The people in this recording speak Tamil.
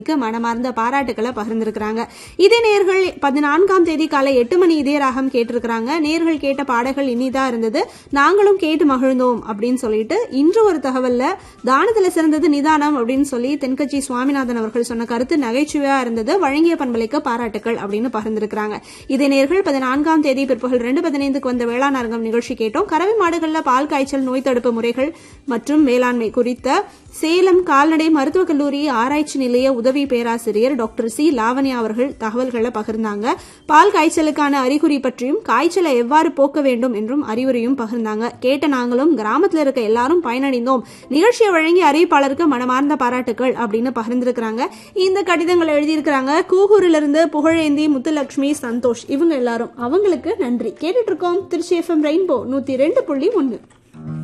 மனமார்ந்த பாராட்டுக்களை பகிர்ந்திருக்கிறாங்க இதே நேர்கள் பதினான்காம் தேதி காலை எட்டு மணி இதே ராகம் கேட்டிருக்கிறாங்க நேர்கள் கேட்ட பாடல்கள் இனிதா இருந்தது நாங்களும் கேட்டு மகிழ்ந்தோம் அப்படின்னு சொல்லிட்டு இன்று ஒரு தகவல்ல தானத்துல சிறந்தது நிதானம் அப்படின்னு சொல்லி தென்கட்சி சுவாமிநாதன் அவர்கள் சொன்ன கருத்து நகைச்சுவையா இருந்தது வழங்கிய பண்பலைக்கு பாராட்டுக்கள் அப்படின்னு பகிர்ந்திருக்கிறாங்க இதே நேர்கள் பதினான்காம் தேதி பிற்பகல் ரெண்டு பதினைந்துக்கு வந்த வேளாண் அரங்கம் நிகழ்ச்சி கேட்டோம் கறவை மாடுகள்ல பால் காய்ச்சல் நோய் தடுப்பு முறைகள் மற்றும் மேலாண்மை குறித்த சேலம் கால்நடை மருத்துவக் கல்லூரி ஆராய்ச்சி நிலைய உதவி பேராசிரியர் டாக்டர் சி லாவண்யா அவர்கள் தகவல்களை பகிர்ந்தாங்க பால் காய்ச்சலுக்கான அறிகுறி பற்றியும் காய்ச்சலை எவ்வாறு போக்க வேண்டும் என்றும் அறிவுரையும் பகிர்ந்தாங்க கேட்ட நாங்களும் கிராமத்துல இருக்க எல்லாரும் பயனடைந்தோம் நிகழ்ச்சியை வழங்கிய அறிவிப்பாளருக்கு மனமார்ந்த பாராட்டுகள் அப்படின்னு பகிர்ந்திருக்கிறாங்க இந்த கடிதங்களை எழுதியிருக்கிறாங்க கூகூரிலிருந்து புகழேந்தி முத்துலட்சுமி சந்தோஷ் இவங்க எல்லாரும் அவங்களுக்கு நன்றி கேட்டுட்டு இருக்கோம் திருச்சி எஃப்எம் ரெயின்போ நூத்தி ரெண்டு புள்ளி ஒன்னு